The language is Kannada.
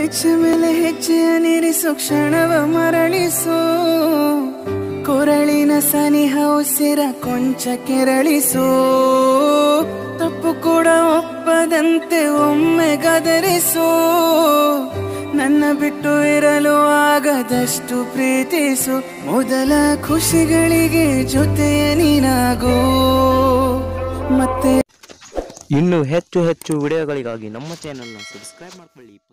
ಹೆಜ್ಜೆ ಮೇಲೆ ಹೆಜ್ಜೆಯ ನಿರಿಸು ಕ್ಷಣವ ಮರಳಿಸು ಕೊರಳಿನ ಸನಿಹ ಉಸಿರ ಕೊಂಚ ಕೆರಳಿಸು ತಪ್ಪು ಕೂಡ ಒಪ್ಪದಂತೆ ಒಮ್ಮೆ ಗದರಿಸು ನನ್ನ ಬಿಟ್ಟು ಇರಲು ಆಗದಷ್ಟು ಪ್ರೀತಿಸು ಮೊದಲ ಖುಷಿಗಳಿಗೆ ಜೊತೆಯ ನೀನಾಗು ಮತ್ತೆ ಇನ್ನು ಹೆಚ್ಚು ಹೆಚ್ಚು ವಿಡಿಯೋಗಳಿಗಾಗಿ ನಮ್ಮ ಚಾನೆಲ್ನ ಸಬ್ಸ್ಕ್ರೈಬ್ ಮಾಡ್ಕೊಳ್ಳಿ